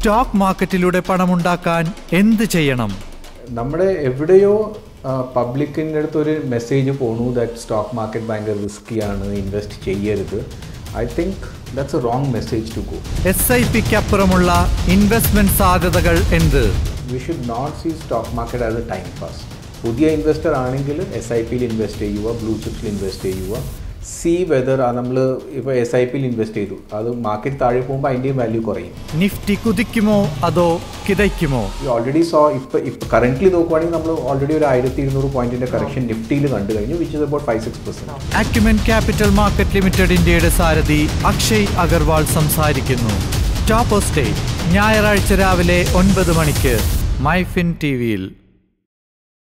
stock മാർക്കറ്റിലൂടെ പണമുണ്ടാക്കാൻ എന്ത് ചെയ്യണം നമ്മുടെ എവിടെയോ പബ്ലിക്കിൻ്റെ അടുത്ത് ഒരു മെസ്സേജ് പോണു ദാറ്റ് സ്റ്റോക്ക് മാർക്കറ്റ് ഭയങ്കര റിസ്ക്കിയാണ് ഇൻവെസ്റ്റ് ചെയ്യരുത് I think that's a wrong message to go S I പിക്ക് അപ്പുറമുള്ള ഇൻവെസ്റ്റ്മെന്റ് സാധ്യതകൾ എന്ത് we should not see stock market as a time pass പുതിയ ഇൻവെസ്റ്റർ ആണെങ്കിൽ എസ് ഐ പിയിൽ ഇൻവെസ്റ്റ് ചെയ്യുക ബ്ലൂ ചിപ്സിൽ ഇൻവെസ്റ്റ് ചെയ്യുക സി വെദർ നമ്മൾ ഇപ്പോൾ എസ് ഐ പിയിൽ ഇൻവെസ്റ്റ് ചെയ്തു അത് മാർക്കറ്റ് താഴെ പോകുമ്പോൾ അതിൻ്റെയും വാല്യൂ കുറയും നിഫ്റ്റി കുതിക്കുമോ അതോ കിതയ്ക്കുമോ ഓൾറെഡി സോ ഇപ്പോൾ ഇപ്പോൾ കറൻ്റ്ലി നോക്കുവാണെങ്കിൽ നമ്മൾ ഓൾറെഡി ഒരു ആയിരത്തി ഇരുന്നൂറ് പോയിന്റിൻ്റെ കറക്ഷൻ നിഫ്റ്റിയിൽ കണ്ടു കഴിഞ്ഞു which is about five six percent Acumen Capital Market Limited ഇന്ത്യയുടെ സാരഥി അക്ഷയ് അഗർവാൾ സംസാരിക്കുന്നു ടോപ്പ് സ്റ്റേ ഞായറാഴ്ച രാവിലെ ഒൻപത് മണിക്ക് മൈഫിൻ ടി വിയിൽ